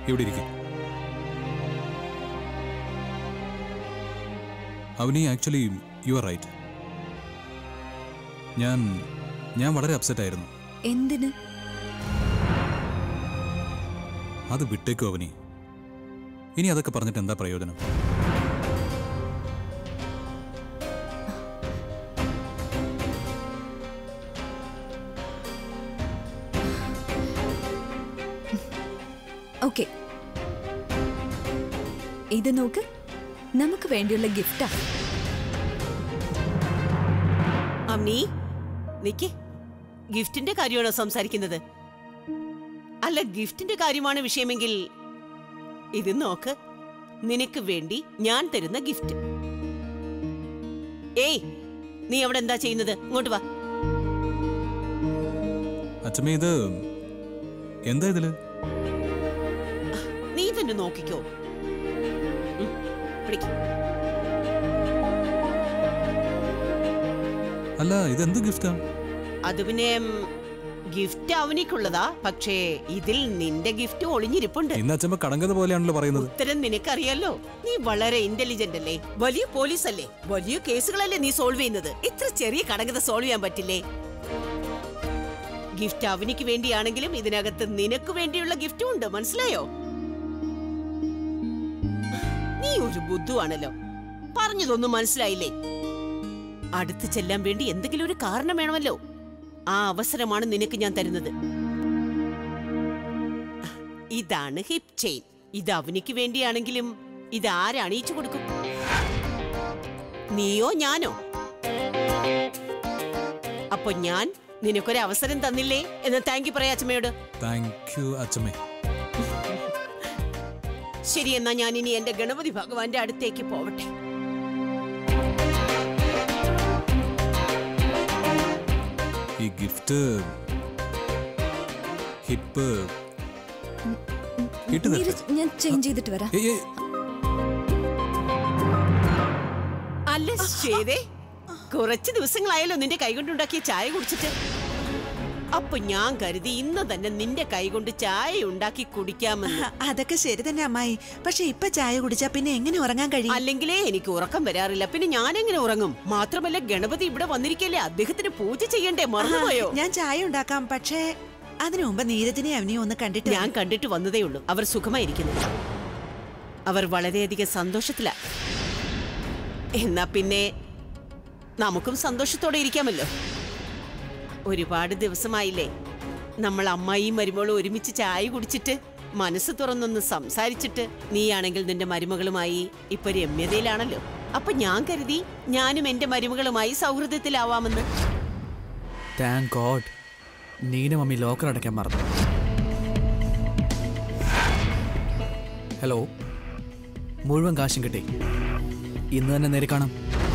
ഇവിടെ ഇരിക്കും അവനി ആക്ച്വലി യു ആർ റൈറ്റ് ഞാൻ ഞാൻ വളരെ അപ്സെറ്റ് ആയിരുന്നു എന്തിന് അത് വിട്ടേക്കോ അവനി ഇനി അതൊക്കെ പറഞ്ഞിട്ട് എന്താ പ്രയോജനം ഓക്കെ ഇത് നോക്ക് നമുക്ക് വേണ്ടിയുള്ള ഗിഫ്റ്റാ അമ്മി നിക്ക് ഗിഫ്റ്റിന്റെ കാര്യമാണോ സംസാരിക്കുന്നത് അല്ല ഗിഫ്റ്റിന്റെ കാര്യമാണ് വിഷയമെങ്കിൽ ഇത് നോക്ക് നിനക്ക് വേണ്ടി ഞാൻ തരുന്ന ഗിഫ്റ്റ് ഏയ് നീ അവിടെ എന്താ ചെയ്യുന്നത് ഇങ്ങോട്ട് വാ അച്ഛമ്മ ഇത് എന്താ ഇതില് നീ തന്നെ നോക്കിക്കോ ഉം, പിടിക്ക്. അല്ല ഇതെന്ത് ഗിഫ്റ്റാ അത് പിന്നെ ഉം, ഗിഫ്റ്റ് അവനിക്കുള്ളതാ പക്ഷേ ഇതിൽ നിന്റെ ഗിഫ്റ്റ് ഒളിഞ്ഞിരിപ്പുണ്ട് ഇന്ന് അച്ഛമ്മ കടങ്കഥ പോലെയാണല്ലോ പറയുന്നത് ഉത്തരം നിനക്കറിയാലോ നീ വളരെ ഇന്റലിജന്റ് അല്ലേ വലിയ പോലീസ് അല്ലേ വലിയ കേസുകളല്ലേ നീ സോൾവ് ചെയ്യുന്നത് ഇത്ര ചെറിയ കടങ്കഥ സോൾവ് ചെയ്യാൻ പറ്റില്ലേ ഗിഫ്റ്റ് അവനിക്ക് വേണ്ടിയാണെങ്കിലും ഇതിനകത്ത് നിനക്ക് വേണ്ടിയുള്ള ഗിഫ്റ്റും ഉണ്ട് മനസ്സിലായോ നീ ഒരു ബുദ്ധുവാണല്ലോ പറഞ്ഞതൊന്നും മനസ്സിലായില്ലേ അടുത്ത് ചെല്ലാൻ വേണ്ടി എന്തെങ്കിലും ഒരു കാരണം വേണമല്ലോ ആ അവസരമാണ് നിനക്ക് ഞാൻ തരുന്നത് ഇതാണ് ഹിപ്പ് ചെയിൻ ഇത് അവനിക്ക് വേണ്ടിയാണെങ്കിലും ഇത് ആരണിയിച്ചു കൊടുക്കും നീയോ ഞാനോ അപ്പൊ ഞാൻ നിനക്കൊരു അവസരം തന്നില്ലേ എന്ന് താങ്ക് യു പറയാ അച്ഛമ്മയോട് താങ്ക് യു അച്ഛമ്മേ ശരി എന്നാ ഞാൻ ഇനി എന്റെ ഗണപതി ഭഗവാന്റെ അടുത്തേക്ക് പോവട്ടെ ഈ ഗിഫ്റ്റ് ഹിപ്പ് ഇട്ട് തരട്ടെ? നീരജ്, ഞാൻ ചേഞ്ച് ചെയ്തിട്ട് വരാം ഏയ്, ഏയ്, അല്ല ചെയ്തേ കുറച്ച് ദിവസങ്ങളായല്ലോ നിന്റെ കൈകൊണ്ടുണ്ടാക്കിയ ചായ കുടിച്ചിട്ട് അപ്പൊ ഞാൻ കരുതി ഇന്ന് തന്നെ നിന്റെ കൈകൊണ്ട് ചായ ഉണ്ടാക്കി കുടിക്കാമെന്ന് അതൊക്കെ ശരി തന്നെ അമ്മായി പക്ഷെ ഇപ്പൊ ചായ കുടിച്ചാ പിന്നെ എങ്ങനെ ഉറങ്ങാൻ കഴിയും അല്ലെങ്കിലേ എനിക്ക് ഉറക്കം വരാറില്ല പിന്നെ ഞാൻ എങ്ങനെ ഉറങ്ങും മാത്രമല്ല ഗണപതി ഇവിടെ വന്നിരിക്കല്ലേ അദ്ദേഹത്തിന് പൂജ ചെയ്യണ്ടേ മറന്നുപോയോ ഞാൻ ചായ ഉണ്ടാക്കാം പക്ഷേ അതിനു മുമ്പ് നീരജിനെ അവനെയും ഒന്ന് കണ്ടിട്ട് ഞാൻ കണ്ടിട്ട് വന്നതേ ഉള്ളൂ അവർ സുഖമായിരിക്കുന്നു അവർ വളരെയധികം സന്തോഷത്തില എന്നാ പിന്നെ നമുക്കും സന്തോഷത്തോടെ ഇരിക്കാമല്ലോ ഒരുപാട് ദിവസമായില്ലേ നമ്മൾ അമ്മായിയും മരുമകളും ഒരുമിച്ച് ചായ കുടിച്ചിട്ട് മനസ്സ് തുറന്നൊന്ന് സംസാരിച്ചിട്ട് നീയാണെങ്കിൽ നിന്റെ മരുമകളുമായി ഇപ്പൊ രമ്യതയിലാണല്ലോ അപ്പൊ ഞാൻ കരുതി ഞാനും എന്റെ മരുമകളുമായി സൗഹൃദത്തിലാവാമെന്ന് thank God Neena mummy locker അടയ്ക്കാൻ മറന്നു ഹലോ മുഴുവൻ കാശും കിട്ടി ഇന്ന് തന്നെ നേരെ കാണാം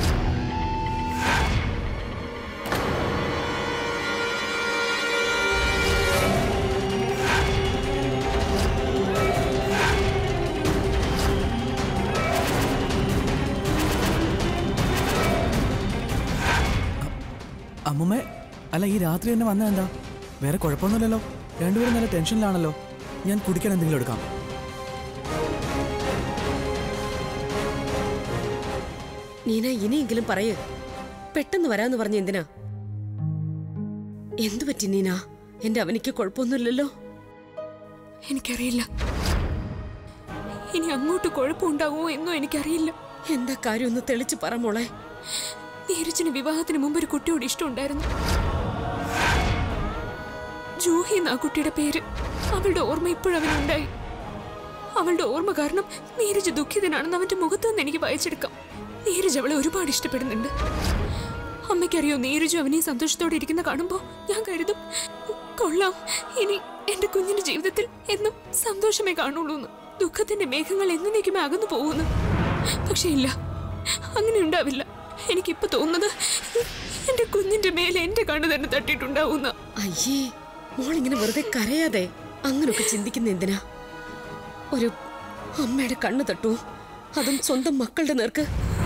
അമ്മുമ്മേ അല്ല ഈ രാത്രി തന്നെ വന്ന എന്താ വേറെ കുഴപ്പമൊന്നുമില്ലല്ലോ രണ്ടുപേരും നല്ല ടെൻഷനിലാണല്ലോ ഞാൻ കുടിക്കാൻ എന്തെങ്കിലും എടുക്കാം നീന ഇനിയെങ്കിലും പറയ് പെട്ടെന്ന് വരാന്ന് പറഞ്ഞ എന്തിനാ എന്തു പറ്റി നീന എന്റെ അവനിക്ക് കുഴപ്പമൊന്നുമില്ലല്ലോ എനിക്കറിയില്ല ഇനി അങ്ങോട്ട് കുഴപ്പമുണ്ടാകുമോ എന്നോ എനിക്കറിയില്ല എന്താ കാര്യം ഒന്ന് തെളിച്ച് പറ മോളെ നീരജിന് വിവാഹത്തിന് മുമ്പ് ഒരു കുട്ടിയോട് ഇഷ്ടമുണ്ടായിരുന്നു ജൂഹി എന്ന ആ കുട്ടിയുടെ പേര് അവളുടെ ഓർമ്മ ഇപ്പോഴും അവനുണ്ടായി അവളുടെ ഓർമ്മ കാരണം നീരജ് ദുഃഖിതനാണെന്ന് അവന്റെ മുഖത്ത് നിന്ന് എനിക്ക് വായിച്ചെടുക്കാം നീരജ് അവളെ ഒരുപാട് ഇഷ്ടപ്പെടുന്നുണ്ട് അമ്മയ്ക്കറിയോ നീരജും അവനെയും സന്തോഷത്തോടെ ഇരിക്കുന്ന കാണുമ്പോൾ ഞാൻ കരുതും കൊള്ളാം ഇനി എന്റെ കുഞ്ഞിന്റെ ജീവിതത്തിൽ എന്നും സന്തോഷമേ കാണുള്ളൂ എന്ന് ദുഃഖത്തിന്റെ മേഘങ്ങൾ എന്നേക്കുമേ അകന്നു പോകുന്നു പക്ഷെ ഇല്ല അങ്ങനെ ഉണ്ടാവില്ല എനിക്കിപ്പോ തോന്നുന്നത് എന്റെ കുഞ്ഞിന്റെ മേലെ എന്റെ കണ്ണ് തന്നെ തട്ടിയിട്ടുണ്ടാവുന്ന അയ്യേ മോളിങ്ങനെ വെറുതെ കരയാതെ അങ്ങനൊക്കെ ചിന്തിക്കുന്ന എന്തിനാ ഒരു അമ്മയുടെ കണ്ണ് തട്ടു അതും സ്വന്തം മക്കളുടെ നേർക്ക്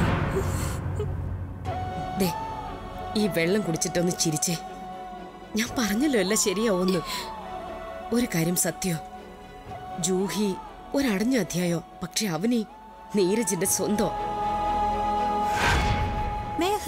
ദേ ഈ വെള്ളം കുടിച്ചിട്ടൊന്ന് ചിരിച്ചേ ഞാൻ പറഞ്ഞല്ലോ അല്ല ശരിയാവുന്നു ഒരു കാര്യം സത്യോ ജൂഹി ഒരടഞ്ഞ അധ്യായോ പക്ഷെ അവനീ നീരജിന്റെ സ്വന്തം മേഹ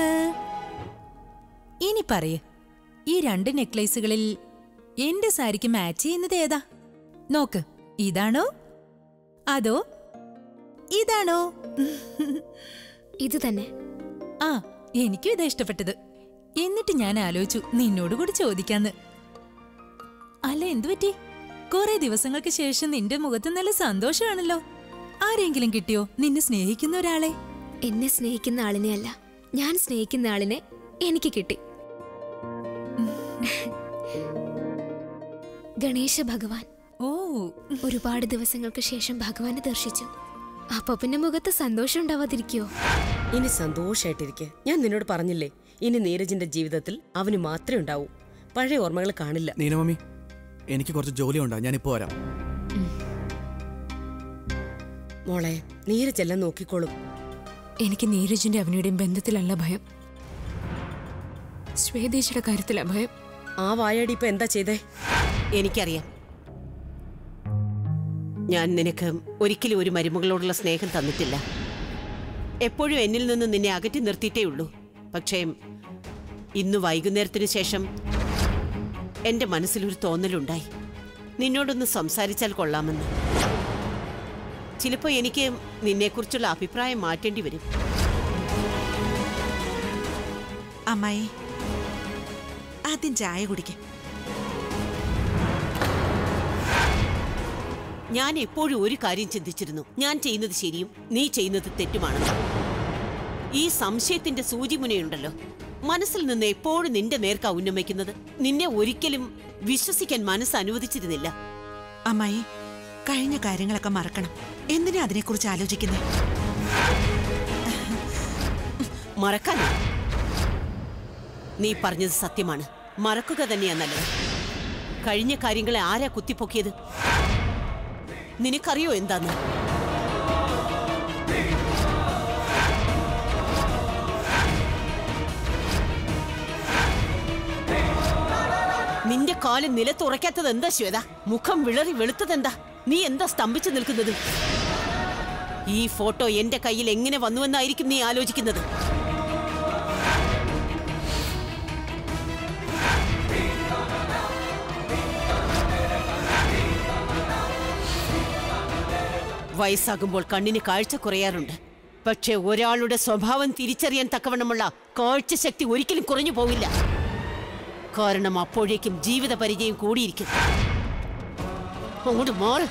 ഇനി പറയ് ഈ രണ്ട് നെക്ലേസുകളിൽ എന്റെ സാരിക്ക് മാച്ച് ചെയ്യുന്നത് ഏതാ നോക്ക് ഇതാണോ അതോ ഇതാണോ ഇത് തന്നെ ആ എനിക്കും ഇതാ ഇഷ്ടപ്പെട്ടത് എന്നിട്ട് ഞാൻ ആലോചിച്ചു നിന്നോട് കൂടി ചോദിക്കാന്ന് അല്ല എന്തു പറ്റി കുറെ ദിവസങ്ങൾക്ക് ശേഷം നിന്റെ മുഖത്ത് നല്ല സന്തോഷമാണല്ലോ ആരെങ്കിലും കിട്ടിയോ നിന്നെ സ്നേഹിക്കുന്ന ഒരാളെ എന്നെ സ്നേഹിക്കുന്ന ആളിനെ അല്ല ഞാൻ സ്നേഹിക്കുന്ന ആളിനെ എനിക്ക് കിട്ടി ഗണേശ ഭഗവാൻ ഓ ഒരുപാട് ദിവസങ്ങൾക്ക് ശേഷം ഭഗവാനെ ദർശിച്ചു അപ്പൊ പിന്നെ മുഖത്ത് സന്തോഷം ഉണ്ടാവാതിരിക്കോ ഇനി സന്തോഷായിട്ടിരിക്കെ ഞാൻ നിന്നോട് പറഞ്ഞില്ലേ ഇനി നീരജിന്റെ ജീവിതത്തിൽ അവന് മാത്രമേ ഉണ്ടാവൂ പഴയ ഓർമ്മകൾ കാണില്ല നീനമമ്മി എനിക്ക് കുറച്ച് ജോലിയുണ്ടാ ഞാനിപ്പോ വരാം മോളെ നീരജെല്ലാം നോക്കിക്കോളും എനിക്ക് നീരജിന്റെ അവനുടെയും ബന്ധത്തിലല്ല ഭയം ശ്വേതേശിയുടെ കാര്യത്തിലാ ഭയം ആ വായാടി ഇപ്പൊ എന്താ ചെയ്തേ എനിക്കറിയാം ഞാൻ നിനക്ക് ഒരിക്കലും ഒരു മരുമകളോടുള്ള സ്നേഹം തന്നിട്ടില്ല എപ്പോഴും എന്നിൽ നിന്ന് നിന്നെ അകറ്റി നിർത്തിയിട്ടേ ഉള്ളൂ പക്ഷേ ഇന്ന് വൈകുന്നേരത്തിന് ശേഷം എന്റെ മനസ്സിലൊരു തോന്നലുണ്ടായി നിന്നോടൊന്ന് സംസാരിച്ചാൽ കൊള്ളാമെന്ന് ചിലപ്പോൾ എനിക്ക് നിന്നെക്കുറിച്ചുള്ള അഭിപ്രായം മാറ്റേണ്ടി വരും അമ്മായി ആദ്യം ചായ കുടിക്കാം ഞാൻ എപ്പോഴും ഒരു കാര്യം ചിന്തിച്ചിരുന്നു ഞാൻ ചെയ്യുന്നത് ശരിയും നീ ചെയ്യുന്നത് തെറ്റുമാണെന്ന് ഈ സംശയത്തിന്റെ സൂചിമുനയുണ്ടല്ലോ മനസ്സിൽ നിന്ന് എപ്പോഴും നിന്റെ നേർക്ക ഉന്നമിക്കുന്നത് നിന്നെ ഒരിക്കലും വിശ്വസിക്കാൻ മനസ്സ് അനുവദിച്ചിരുന്നില്ല അമ്മായി കഴിഞ്ഞ കാര്യങ്ങളൊക്കെ മറക്കണം എന്തിനാ അതിനെക്കുറിച്ച് ആലോചിക്കുന്നത് മറക്കാനോ നീ പറഞ്ഞത് സത്യമാണ് മറക്കുക തന്നെയാ നല്ലത് കഴിഞ്ഞ കാര്യങ്ങളെ ആരാ കുത്തിപ്പൊക്കിയത് നിനക്കറിയോ എന്താന്ന് നിന്റെ കാല് നിലത്തുറയ്ക്കാത്തത് എന്താ ശ്വേത മുഖം വിളറി വെളുത്തതെന്താ നീ എന്താ സ്തംഭിച്ചു നിൽക്കുന്നത് ഈ ഫോട്ടോ എന്റെ കയ്യിൽ എങ്ങനെ വന്നുവെന്നായിരിക്കും നീ ആലോചിക്കുന്നത് വയസ്സാകുമ്പോൾ കണ്ണിന് കാഴ്ച കുറയാറുണ്ട് പക്ഷെ ഒരാളുടെ സ്വഭാവം തിരിച്ചറിയാൻ തക്കവണ്ണമുള്ള കാഴ്ചശക്തി ഒരിക്കലും കുറഞ്ഞു പോവില്ല കാരണം അപ്പോഴേക്കും ജീവിത പരിചയം കൂടിയിരിക്കും അങ്ങോട്ട് മാറ്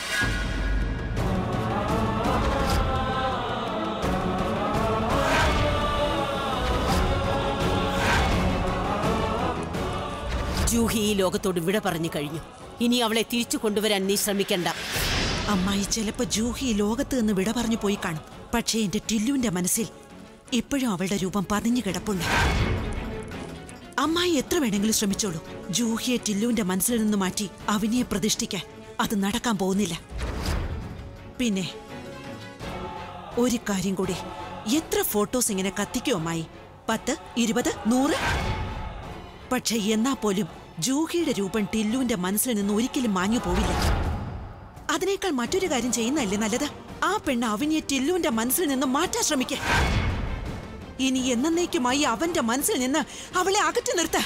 ജൂഹി ഈ ലോകത്തോട് വിട പറഞ്ഞു കഴിഞ്ഞു ഇനി അവളെ തിരിച്ചു കൊണ്ടുവരാൻ നീ ശ്രമിക്കണ്ട അമ്മായി ചിലപ്പോ ജൂഹി ഈ ലോകത്ത് നിന്ന് വിട പറഞ്ഞു പോയി കാണും പക്ഷേ എന്റെ ടില്ലുവിന്റെ മനസ്സിൽ ഇപ്പോഴും അവളുടെ രൂപം പതിഞ്ഞു കിടപ്പുണ്ട് അമ്മായി എത്ര വേണമെങ്കിലും ശ്രമിച്ചോളൂ ജൂഹിയെ ടില്ലുവിന്റെ മനസ്സിൽ നിന്ന് മാറ്റി അവനിയെ പ്രതിഷ്ഠിക്കാൻ അത് നടക്കാൻ പോകുന്നില്ല പിന്നെ ഒരു കാര്യം കൂടി എത്ര ഫോട്ടോസ് ഇങ്ങനെ കത്തിക്കോ അമ്മായി പത്ത് ഇരുപത് നൂറ് പക്ഷെ എന്നാ പോലും ജൂഹിയുടെ രൂപം ടില്ലുവിന്റെ മനസ്സിൽ നിന്ന് ഒരിക്കലും മാഞ്ഞു പോവില്ല അതിനേക്കാൾ മറ്റൊരു കാര്യം ചെയ്യുന്നതല്ലേ നല്ലത് ആ പെണ്ണ് അവനിയെ ടില്ലുവിന്റെ മനസ്സിൽ നിന്ന് മാറ്റാൻ ശ്രമിക്ക ഇനി എന്നേക്കുമായി അവന്റെ മനസ്സിൽ നിന്ന് അവളെ അകറ്റി നിർത്ത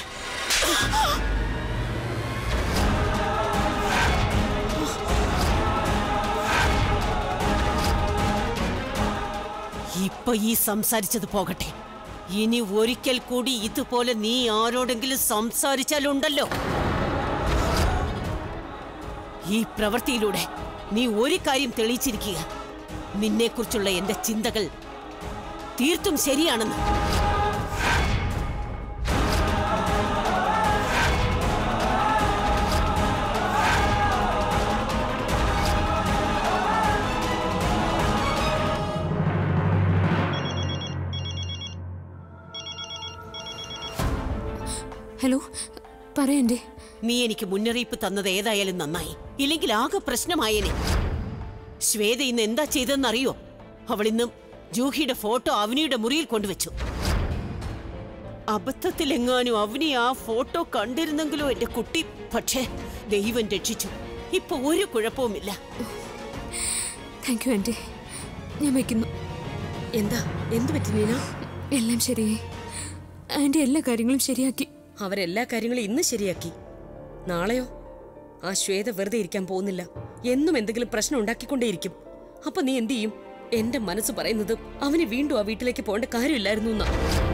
ഇപ്പൊ ഈ സംസാരിച്ചത് പോകട്ടെ ഇനി ഒരിക്കൽ കൂടി ഇതുപോലെ നീ ആരോടെങ്കിലും സംസാരിച്ചാലുണ്ടല്ലോ ഈ പ്രവൃത്തിയിലൂടെ നീ ഒരു കാര്യം തെളിയിച്ചിരിക്കുക നിന്നെക്കുറിച്ചുള്ള എന്റെ ചിന്തകൾ തീർത്തും ശരിയാണെന്ന് ഹലോ പറയണ്ടേ നീ എനിക്ക് മുന്നറിയിപ്പ് തന്നത് ഏതായാലും നന്നായി ഇല്ലെങ്കിൽ ആകെ പ്രശ്നമായേനെ ശ്വേത ഇന്ന് എന്താ ചെയ്തെന്നറിയോ അവൾ ഇന്ന് ജൂഹിയുടെ ഫോട്ടോ അവനിയുടെ മുറിയിൽ കൊണ്ടുവച്ചു അബദ്ധത്തിലെങ്ങാനും അവനി ആ ഫോട്ടോ കണ്ടിരുന്നെങ്കിലോ എന്റെ കുട്ടി പക്ഷേ ദൈവം രക്ഷിച്ചു ഇപ്പൊ ഒരു കുഴപ്പവുമില്ല താങ്ക് യു ആൻറ്റി ഞാൻ വയ്ക്കുന്നു എന്താ എന്തു പറ്റി നീന എല്ലാം ശരിയായി ആൻറ്റി എല്ലാ കാര്യങ്ങളും ശരിയാക്കി അവരെല്ലാ കാര്യങ്ങളും ഇന്ന് ശരിയാക്കി നാളെയോ ആ ശ്വേത വെറുതെ ഇരിക്കാൻ പോകുന്നില്ല എന്നും എന്തെങ്കിലും പ്രശ്നം ഉണ്ടാക്കിക്കൊണ്ടേയിരിക്കും അപ്പൊ നീ എന്തു ചെയ്യും എന്റെ മനസ്സ് പറയുന്നത് അവന് വീണ്ടും ആ വീട്ടിലേക്ക് പോകേണ്ട കാര്യമില്ലായിരുന്നു എന്നാ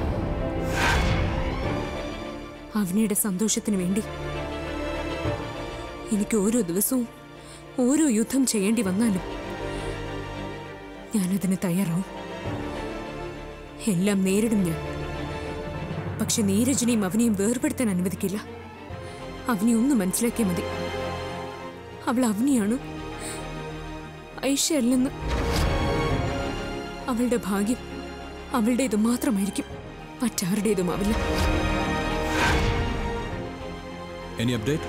അവനിയുടെ സന്തോഷത്തിന് വേണ്ടി എനിക്ക് ഓരോ ദിവസവും ഓരോ യുദ്ധം ചെയ്യേണ്ടി വന്നാലും ഞാനതിന് തയ്യാറാവും എല്ലാം നേരിടും ഞാൻ പക്ഷെ നീരജിനെയും അവനെയും വേർപെടുത്താൻ അനുവദിക്കില്ല അവനെ ഒന്ന് മനസ്സിലാക്കിയാൽ മതി അവൾ അവനെയാണ് ഐഷ അല്ലെന്ന് അവളുടെ ഭാഗ്യം അവളുടേത് മാത്രമായിരിക്കും മറ്റാരുടേതുമാവില്ല എനി അപ്ഡേറ്റ്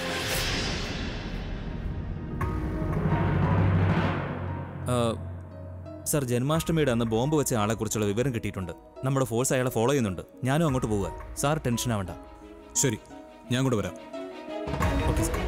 സർ ജന്മാഷ്ടമിയുടെ അന്ന് ബോംബ് വെച്ച ആളെക്കുറിച്ചുള്ള വിവരം കിട്ടിയിട്ടുണ്ട് നമ്മുടെ ഫോഴ്സ് അയാളെ ഫോളോ ചെയ്യുന്നുണ്ട് ഞാനും അങ്ങോട്ട് പോവുക സാർ ടെൻഷൻ ആവണ്ട ശരി ഞാൻ കൂടെ വരാം ഓക്കെ സാർ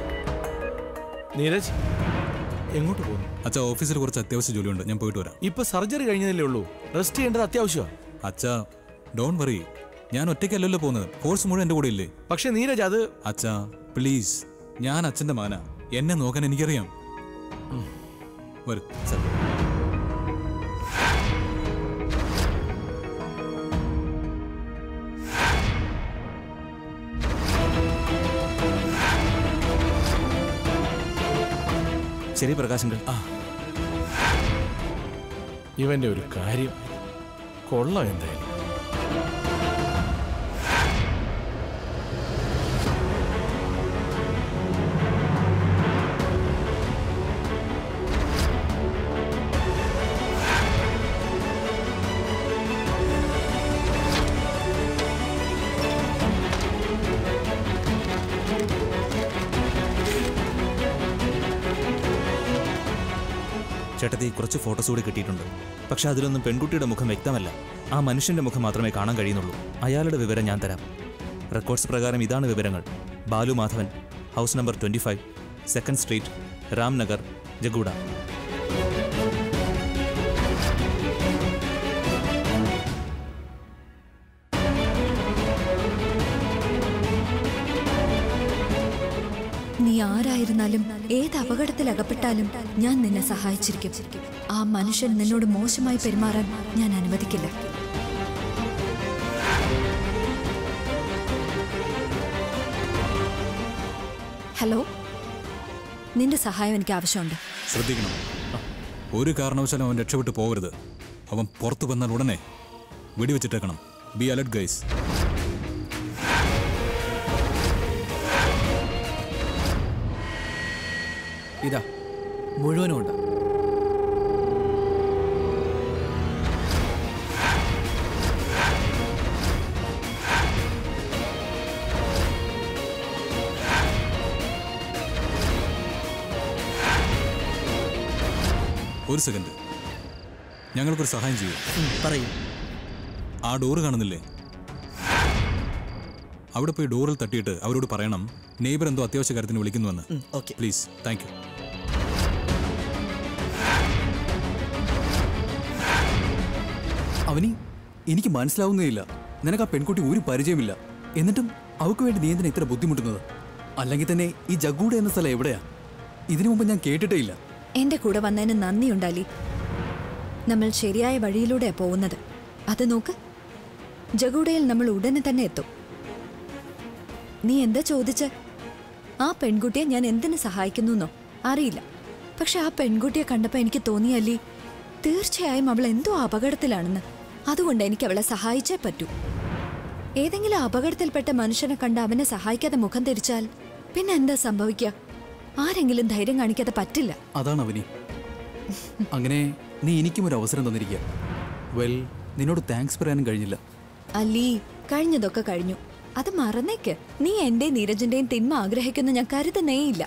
നീരജ് എങ്ങോട്ട് പോകുന്നു അച്ഛാ ഓഫീസിൽ കുറച്ച് അത്യാവശ്യ ജോലിയുണ്ട് ഞാൻ പോയിട്ട് വരാം ഇപ്പൊ സർജറി കഴിഞ്ഞതല്ലേ ഉള്ളൂ റെസ്റ്റ് ചെയ്യേണ്ടത് അത്യാവശ്യമാണ് അച്ഛാ ഡോൺ വറി ഞാൻ ഒറ്റയ്ക്കല്ലല്ലോ പോകുന്നത് ഫോഴ്സ് മുഴുവൻ എൻ്റെ കൂടെ ഇല്ലേ പക്ഷെ നീരജ് അത് അച്ഛാ പ്ലീസ് ഞാൻ അച്ഛൻ്റെ മാന എന്നെ നോക്കാൻ എനിക്കറിയാം ഉം. വരൂ സാർ ശരി പ്രകാശങ്കൾ ആ ഇവന്റെ ഒരു കാര്യം കൊള്ളാം എന്തായാലും ചേട്ടത്തി കുറച്ച് ഫോട്ടോസ് കൂടി കിട്ടിയിട്ടുണ്ട് പക്ഷെ അതിലൊന്നും പെൺകുട്ടിയുടെ മുഖം വ്യക്തമല്ല ആ മനുഷ്യന്റെ മുഖം മാത്രമേ കാണാൻ കഴിയുന്നുള്ളൂ അയാളുടെ വിവരം ഞാൻ തരാം റെക്കോർഡ്സ് പ്രകാരം ഇതാണ് വിവരങ്ങൾ Balu Madhavan house number twenty five second street Ramnagar Jaguda നീ ആരായിരുന്നാലും ഏത് അപകടത്തിൽ അകപ്പെട്ടാലും ഞാൻ നിന്നെ സഹായിച്ചിരിക്കും ആ മനുഷ്യൻ നിന്നോട് മോശമായി പെരുമാറാൻ ഞാൻ അനുവദിക്കില്ല ഹലോ നിന്റെ സഹായം എനിക്ക് ആവശ്യമുണ്ട് ശ്രദ്ധിക്കണം ഒരു കാരണവശാലും അവൻ രക്ഷപ്പെട്ടു പോകരുത് അവൻ പുറത്തു വന്നാൽ ഉടനെ വെടിവെച്ചിട്ടേക്കണം ബി അലർട്ട് ഗൈസ് ഇതാ മുഴുവനും ഉണ്ട് ഒരു സെക്കൻഡ് ഞങ്ങൾക്കൊരു സഹായം ചെയ്യൂ പറയൂ ആ ഡോറ് കാണുന്നില്ലേ അവിടെ പോയി ഡോറിൽ തട്ടിയിട്ട് അവരോട് പറയണം നെയ്ബർ എന്തോ അത്യാവശ്യ കാര്യത്തിന് വിളിക്കുന്നുവെന്ന് okay please thank you Avani എനിക്ക് മനസ്സിലാവുന്നേയില്ല നിനക്ക് ആ പെൺകുട്ടി ഒരു പരിചയമില്ല എന്നിട്ടും അവൾക്ക് വേണ്ടി നീ എന്തിനാ ഇത്ര ബുദ്ധിമുട്ടുന്നത് അല്ലെങ്കിൽ തന്നെ ഈ ജഗൂഡ എന്ന സ്ഥലം എവിടെയാ ഇതിനു മുമ്പ് ഞാൻ കേട്ടിട്ടേ ഇല്ല എന്റെ കൂടെ വന്നതിന് നന്ദിയുണ്ടാലി നമ്മൾ ശരിയായ വഴിയിലൂടെയാ പോകുന്നത് അത് നോക്ക് ജഗൂഡയിൽ നമ്മൾ ഉടനെ തന്നെ എത്തും നീ എന്താ ചോദിച്ച ആ പെൺകുട്ടിയെ ഞാൻ എന്തിനു സഹായിക്കുന്നു അറിയില്ല പക്ഷെ ആ പെൺകുട്ടിയെ കണ്ടപ്പോൾ എനിക്ക് തോന്നിയല്ലി തീർച്ചയായും അവൾ എന്തോ അപകടത്തിലാണെന്ന് അതുകൊണ്ട് എനിക്ക് അവളെ സഹായിച്ചേ പറ്റൂ ഏതെങ്കിലും അപകടത്തിൽപ്പെട്ട മനുഷ്യനെ കണ്ട് അവനെ സഹായിക്കാതെ മുഖം തിരിച്ചാൽ പിന്നെ എന്താ സംഭവിക്കുക ആരെങ്കിലും ധൈര്യം കാണിക്കാതെ പറ്റില്ല അതാണ് അവനി അങ്ങനെ നീ എനിക്കും ഒരു അവസരം തന്നിരിക്കുക വെൽ നിന്നോട് താങ്ക്സ് പറയാനും കഴിഞ്ഞില്ല അല്ലീ കഴിഞ്ഞതൊക്കെ കഴിഞ്ഞു അത് മറന്നേക്ക് നീ എന്റെ നീരജിന്റെയും തിന്മ ആഗ്രഹിക്കുന്ന ഞാൻ കരുതുന്നേയില്ല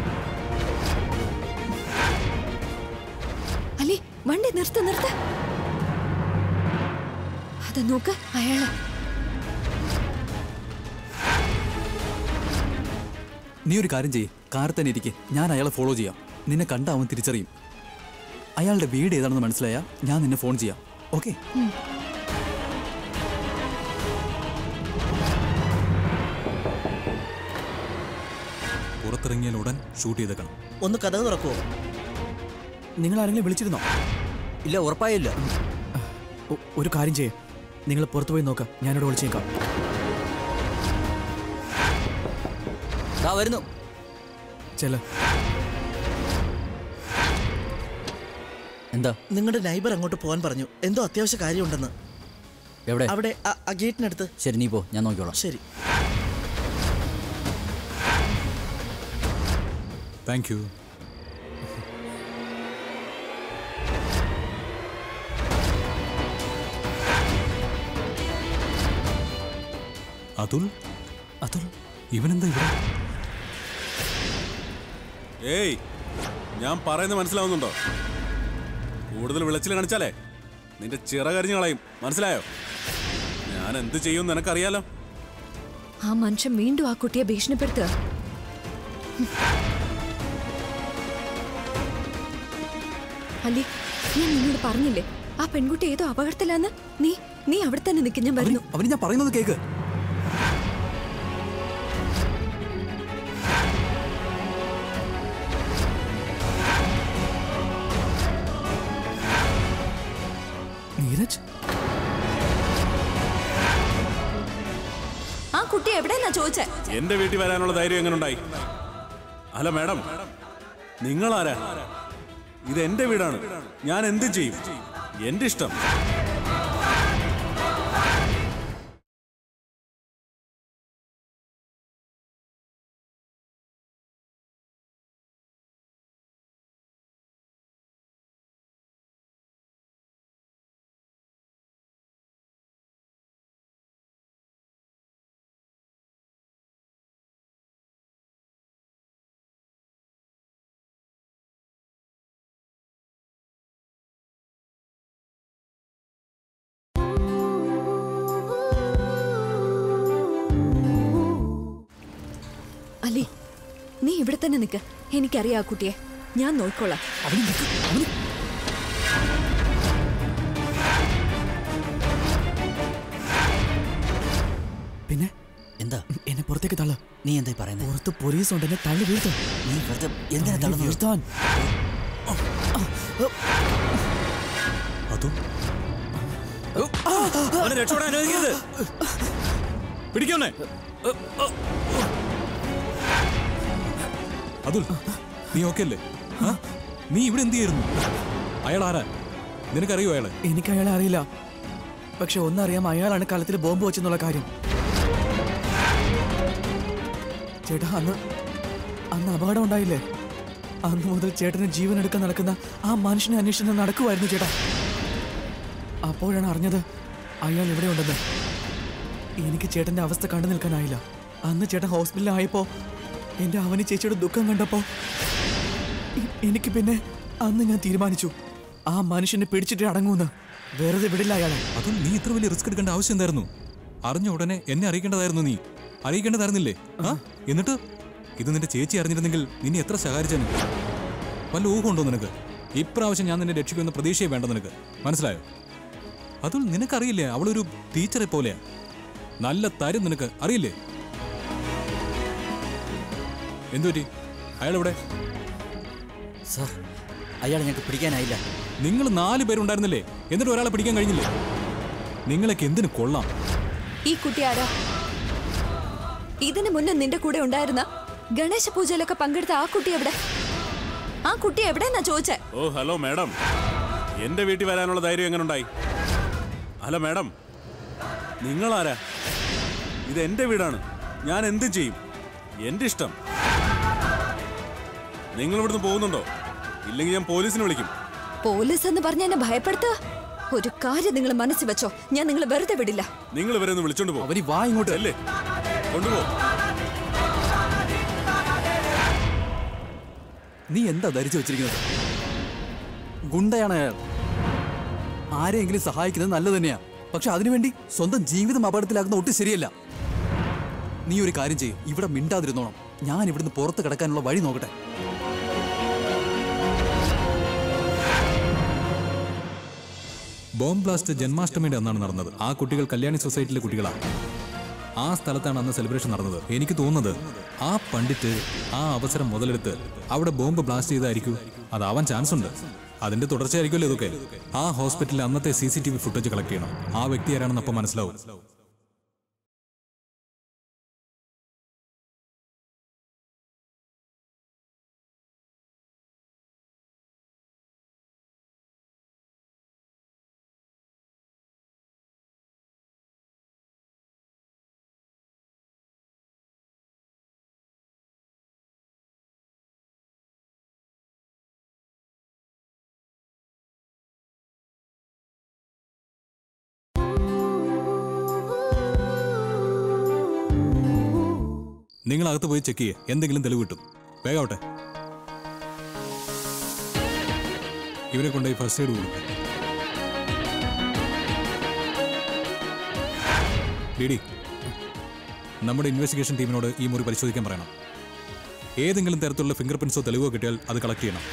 അലി വണ്ടി നിർത്ത് നിർത്ത് അത് നോക്ക് അയാള് നീ ഒരു കാര്യം ചെയ്യ് കാറിൽ തന്നെ ഇരിക്കെ ഞാൻ അയാളെ ഫോളോ ചെയ്യാം നിന്നെ കണ്ട അവൻ തിരിച്ചറിയും അയാളുടെ വീട് ഏതാണെന്ന് മനസ്സിലായാൽ ഞാൻ നിന്നെ ഫോൺ ചെയ്യാം ഓക്കെ പുറത്തിറങ്ങിയാൽ ഉടൻ ഷൂട്ട് ചെയ്തേക്കണം ഒന്ന് കഥ തുറക്കുവോ നിങ്ങൾ ആരെങ്കിലും വിളിച്ചിരുന്നോ ഇല്ല ഉറപ്പായില്ല ഒ- ഒരു കാര്യം ചെയ്യേ നിങ്ങൾ പുറത്തു പോയി നോക്കാം ഞാനിവിടെ വിളിച്ചേക്കാം ദാ വരുന്നു ചെല്ല എന്താ നിങ്ങളുടെ നൈബർ അങ്ങോട്ട് പോകാൻ പറഞ്ഞു എന്തോ അത്യാവശ്യ കാര്യമുണ്ടെന്ന് എവിടെ അവിടെ ആ- ആ ഗേറ്റിനടുത്ത് ശരി നീ പോ ഞാൻ നോക്കിക്കോളാം ശരി താങ്ക് യു അതുൽ അതുൽ ഇവനെന്താ ഇവിടെ ഏയ് ഞാൻ പറയുന്നത് മനസ്സിലാവുന്നുണ്ടോ കൂടുതൽ വിളച്ചിൽ കാണിച്ചാലേ നിന്റെ ചിറകരിഞ്ഞു കളയും മനസ്സിലായോ ഞാൻ എന്ത് ചെയ്യും നിനക്കറിയാലോ ആ മനുഷ്യൻ വീണ്ടും ആ കുട്ടിയെ ഭീഷണിപ്പെടുത്തുക അല്ലി ഞാൻ നിന്നോട് പറഞ്ഞില്ലേ ആ പെൺകുട്ടി ഏതോ അപകടത്തിലാന്ന് നീ നീ അവിടെ തന്നെ നിൽക്കും ഞാൻ വരുന്നു അവന് ഞാൻ പറയുന്നത് കേക്ക് നീരജ് ആ കുട്ടി എവിടെയെന്നാ ചോദിച്ചേ എന്റെ വീട്ടിൽ വരാനുള്ള ധൈര്യം എങ്ങനെ ഉണ്ടായി അല്ല മാഡം നിങ്ങളാരാ ഇത് എന്റെ വീടാണ് ഞാൻ എന്തും ചെയ്യും എന്റെ ഇഷ്ടം അലി നീ ഇവിടെ തന്നെ നിൽക്ക് എനിക്കറിയാം ആ കുട്ടിയെ ഞാൻ നോക്കിക്കോളാം അവന് നിക്ക് അവന് പിന്നെ എന്താ എന്നെ പുറത്തേക്ക് തള്ള നീ എന്തായി പറയുന്നത് പുറത്ത് പോലീസ് ഉണ്ട് എന്നെ തള്ളി വീഴ്ത്താൻ നീ വെറുതെ എന്തിനാ തള്ളി തള്ളുന്നത് വീഴ്ത്താൻ അതുൽ അവനെ രക്ഷപ്പെടാൻ അനുവദിക്കരുത് പിടിക്കണേ അതുൽ നീ ഓക്കെ അല്ലേ ആ? നീ ഇവിടെ എന്ത് ചെയ്യായിരുന്നു അയാൾ ആരാ നിനക്കറിയോ അയാളെ എനിക്ക് അയാളെ അറിയില്ല പക്ഷെ ഒന്നറിയാം അയാളാണ് കലത്തിൽ ബോംബ് വെച്ചെന്നുള്ള കാര്യം ചേട്ടാ അന്ന് അന്ന് അപകടം ഉണ്ടായില്ലേ അന്ന് മുതൽ ചേട്ടന് ജീവൻ എടുക്കാൻ നടക്കുന്ന ആ മനുഷ്യനെ അന്വേഷണം നടക്കുമായിരുന്നു ചേട്ടാ അപ്പോഴാണ് അറിഞ്ഞത് അയാൾ ഇവിടെ ഉണ്ടെന്ന് എനിക്ക് ചേട്ടന്റെ അവസ്ഥ കണ്ടു നിൽക്കാനായില്ല അന്ന് ചേട്ടൻ ഹോസ്പിറ്റലിലായപ്പോ എന്റെ അവന് ചേച്ചിയുടെ ദുഃഖം കണ്ടപ്പോ എ- എനിക്ക് പിന്നെ അന്ന് ഞാൻ തീരുമാനിച്ചു ആ മനുഷ്യനെ പിടിച്ചിട്ട് അടങ്ങൂന്ന് വെറുതെ വിടില്ല അയാളെ അതുൽ നീ ഇത്ര വലിയ റിസ്ക് എടുക്കേണ്ട ആവശ്യം എന്തായിരുന്നു അറിഞ്ഞ ഉടനെ എന്നെ അറിയിക്കേണ്ടതായിരുന്നു നീ അറിയിക്കേണ്ടതായിരുന്നില്ലേ ആ എന്നിട്ട് ഇത് നിന്റെ ചേച്ചി അറിഞ്ഞിരുന്നെങ്കിൽ നിന്നെ എത്ര സഹായിച്ചേനെ വല്ല ഊഹമുണ്ടോ നിനക്ക് ഇപ്രാവശ്യം ഞാൻ നിന്നെ രക്ഷിക്കുമെന്ന പ്രതീക്ഷയെ വേണ്ട നിനക്ക് മനസ്സിലായോ അതുൽ നിനക്കറിയില്ലേ അവളൊരു ടീച്ചറെ പോലെയാ നല്ല തരും നിനക്ക് അറിയില്ലേ എന്തുപറ്റി അയാളെവിടെ സാർ അയാളെ ഞങ്ങൾക്ക് പിടിക്കാനായില്ല നിങ്ങൾ നാല് പേരുണ്ടായിരുന്നില്ലേ എന്നിട്ട് ഒരാളെ പിടിക്കാൻ കഴിഞ്ഞില്ലേ നിങ്ങളൊക്കെ എന്തിനു കൊള്ളാം ഈ കുട്ടി ആരാ ഇതിനു മുന്നേ നിന്റെ കൂടെ ഉണ്ടായിരുന്ന ഗണേശ പൂജയിലൊക്കെ പങ്കെടുത്ത ആ കുട്ടി എവിടെ ആ കുട്ടി എവിടെന്നാ ചോദിച്ചേ ഓ ഹലോ മാഡം എന്റെ വീട്ടിൽ വരാനുള്ള ധൈര്യം എങ്ങനെ ഉണ്ടായി ഹലോ മാഡം നിങ്ങളാരാ ഇത് എന്റെ വീടാണ് ഞാൻ എന്തും ചെയ്യും എന്റെ ഇഷ്ടം നിങ്ങൾ ഇവിടുന്ന് പോകുന്നുണ്ടോ ഇല്ലെങ്കിൽ ഞാൻ പോലീസിനെ വിളിക്കും പോലീസ് എന്ന് പറഞ്ഞ എന്നെ ഭയപ്പെടുത്തുക ഒരു കാര്യം നിങ്ങൾ മനസ്സിൽ വെച്ചോ ഞാൻ നിങ്ങളെ വെറുതെ വിടില്ല നിങ്ങൾ ഇവരെ ഒന്ന് വിളിച്ചോണ്ട് പോകും അവന് വാ ഇങ്ങോട്ട് അല്ലേ കൊണ്ടുപോ നീ എന്താ ധരിച്ചു വെച്ചിരിക്കുന്നത് ഗുണ്ടയാണ് അയാൾ ആരെയെങ്കിലും സഹായിക്കുന്നത് നല്ലത് തന്നെയാ പക്ഷെ അതിനുവേണ്ടി സ്വന്തം ജീവിതം അപകടത്തിലാക്കുന്ന ഒട്ടും ശരിയല്ല നീ ഒരു കാര്യം ചെയ്യും ഇവിടെ മിണ്ടാതിരുന്നോണം ഞാൻ ഇവിടുന്ന് പുറത്ത് കിടക്കാനുള്ള വഴി നോക്കട്ടെ ബോംബ് ബ്ലാസ്റ്റ് ജന്മാഷ്ടമിയുടെ അന്നാണ് നടന്നത് ആ കുട്ടികൾ കല്യാണി സൊസൈറ്റിയിലെ കുട്ടികളാണ് ആ സ്ഥലത്താണ് അന്ന് സെലിബ്രേഷൻ നടന്നത് എനിക്ക് തോന്നുന്നത് ആ പണ്ഡിറ്റ് ആ അവസരം മുതലെടുത്ത് അവിടെ ബോംബ് ബ്ലാസ്റ്റ് ചെയ്തായിരിക്കും അതാവാൻ ചാൻസ് ഉണ്ട് അതിന്റെ തുടർച്ചയായിരിക്കുമല്ലോ ഇതൊക്കെ ആ ഹോസ്പിറ്റലിൽ അന്നത്തെ C C T V footage collect ചെയ്യണം ആ വ്യക്തി ആരാണെന്ന് അപ്പം മനസ്സിലാവും നിങ്ങൾ അകത്ത് പോയി ചെക്ക് ചെയ്യേ എന്തെങ്കിലും തെളിവ് കിട്ടും വേഗാവട്ടെ ഇവരെ കൊണ്ടുപോയി ഫസ്റ്റ് എയ്ഡ് കൊടുക്കും ഡിഡി നമ്മുടെ ഇൻവെസ്റ്റിഗേഷൻ ടീമിനോട് ഈ മുറി പരിശോധിക്കാൻ പറയണം ഏതെങ്കിലും തരത്തിലുള്ള ഫിംഗർ പ്രിന്റ്സോ തെളിവോ കിട്ടിയാൽ അത് കളക്ട് ചെയ്യണം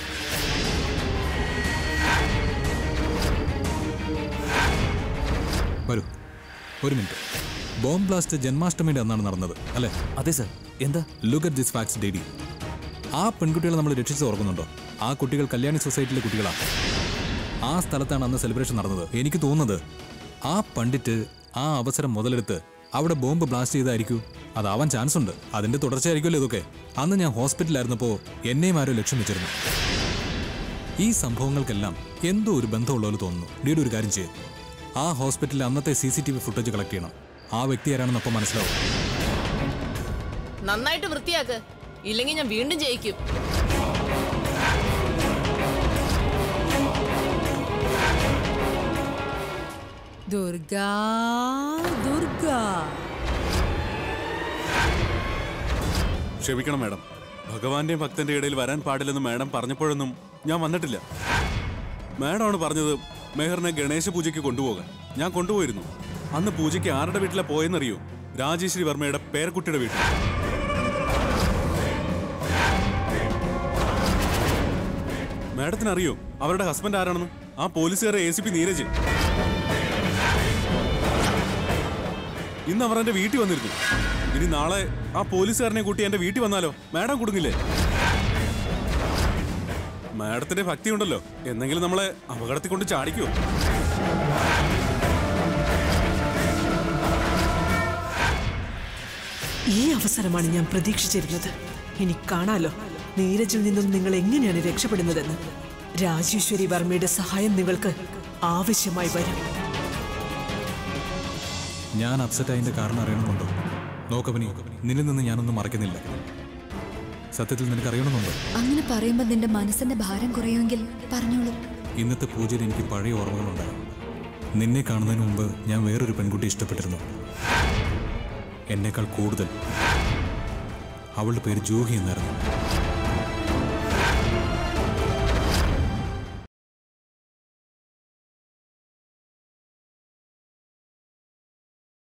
വരൂ ഒരു മിനിറ്റ് ബോംബ് ബ്ലാസ്റ്റ് ജന്മാഷ്ടമിയുടെ അന്നാണ് നടന്നത് അല്ലേ അതെ സർ എന്താ ലുക്ക് അറ്റ് ദിസ് ഫാക്സ് ഡേഡി ആ പെൺകുട്ടികളെ നമ്മൾ രക്ഷിച്ച് ഓർക്കുന്നുണ്ടോ ആ കുട്ടികൾ കല്യാണി സൊസൈറ്റിയിലെ കുട്ടികളാണ് ആ സ്ഥലത്താണ് അന്ന് സെലിബ്രേഷൻ നടന്നത് എനിക്ക് തോന്നുന്നത് ആ പണ്ഡിറ്റ് ആ അവസരം മുതലെടുത്ത് അവിടെ ബോംബ് ബ്ലാസ്റ്റ് ചെയ്തായിരിക്കും അതാവാൻ ചാൻസ് ഉണ്ട് അതിന്റെ തുടർച്ചയായിരിക്കുമല്ലോ ഇതൊക്കെ അന്ന് ഞാൻ ഹോസ്പിറ്റലിലായിരുന്നപ്പോൾ എന്നെയും ആരോ ലക്ഷ്യം വെച്ചിരുന്നു ഈ സംഭവങ്ങൾക്കെല്ലാം എന്തോ ഒരു ബന്ധമുള്ള പോലെ തോന്നുന്നു ഡീഡ് ഒരു കാര്യം ചെയ്യും ആ ഹോസ്പിറ്റലിൽ അന്നത്തെ C C T V footage collect ചെയ്യണം ആ വ്യക്തി ആരാണെന്ന് അപ്പം മനസ്സിലാവും നന്നായിട്ട് വൃത്തിയാക്ക് ഇല്ലെങ്കിൽ ഞാൻ വീണ്ടും ജയിക്കും ദുർഗാ ദുർഗാ ക്ഷമിക്കണം മാഡം ഭഗവാന്റെയും ഭക്തന്റെ ഇടയിൽ വരാൻ പാടില്ലെന്ന് മാഡം പറഞ്ഞപ്പോഴൊന്നും ഞാൻ വന്നിട്ടില്ല മാഡമാണ് പറഞ്ഞത് മെഹറിനെ ഗണേശ പൂജയ്ക്ക് കൊണ്ടുപോകാൻ ഞാൻ കൊണ്ടുപോയിരുന്നു അന്ന് പൂജയ്ക്ക് ആരുടെ വീട്ടിലാ പോയെന്നറിയോ രാജേശ്വരി വർമ്മയുടെ പേരക്കുട്ടിയുടെ വീട്ടിൽ മാഡത്തിന് അറിയോ അവരുടെ ഹസ്ബൻഡ് ആരാണെന്ന് ആ പോലീസുകാരെ എ സി പി നീരജ് ഇന്ന് അവർ എന്റെ വീട്ടിൽ വന്നിരുന്നു ഇനി നാളെ ആ പോലീസുകാരനെ കൂട്ടി എന്റെ വീട്ടിൽ വന്നാലോ മാഡം കുടുങ്ങില്ലേ മാഡത്തിന്റെ ഭക്തി ഉണ്ടല്ലോ എന്നെങ്കിലും നമ്മളെ അപകടത്തിൽ കൊണ്ട് ചാടിക്കുമോ ഈ അവസരമാണ് ഞാൻ പ്രതീക്ഷിച്ചിരുന്നത് ഇനി കാണാലോ നീരജിൽ നിന്നും നിങ്ങൾ എങ്ങനെയാണ് രക്ഷപ്പെടുന്നതെന്ന് രാജേശ്വരി വർമ്മയുടെ സഹായം നിങ്ങൾക്ക് ആവശ്യമായി വരും ഞാൻ അപ്സെറ്റ് ആയതിന്റെ കാരണം അറിയണമെന്നുണ്ടോ നോക്കവനി നിന്നിൽ നിന്ന് ഞാനൊന്നും മറക്കുന്നില്ല സത്യത്തിൽ നിനക്ക് അറിയണമെന്നുണ്ടോ അങ്ങനെ പറയുമ്പോൾ നിന്റെ മനസ്സിന്റെ ഭാരം കുറയുമെങ്കിൽ പറഞ്ഞോളൂ ഇന്നത്തെ പൂജയിൽ എനിക്ക് പഴയ ഓർമ്മകളുണ്ടായി നിന്നെ കാണുന്നതിന് മുമ്പ് ഞാൻ വേറൊരു പെൺകുട്ടി ഇഷ്ടപ്പെട്ടിരുന്നു എന്നേക്കാൾ കൂടുതൽ അവളുടെ പേര് ജൂഹി എന്നായിരുന്നു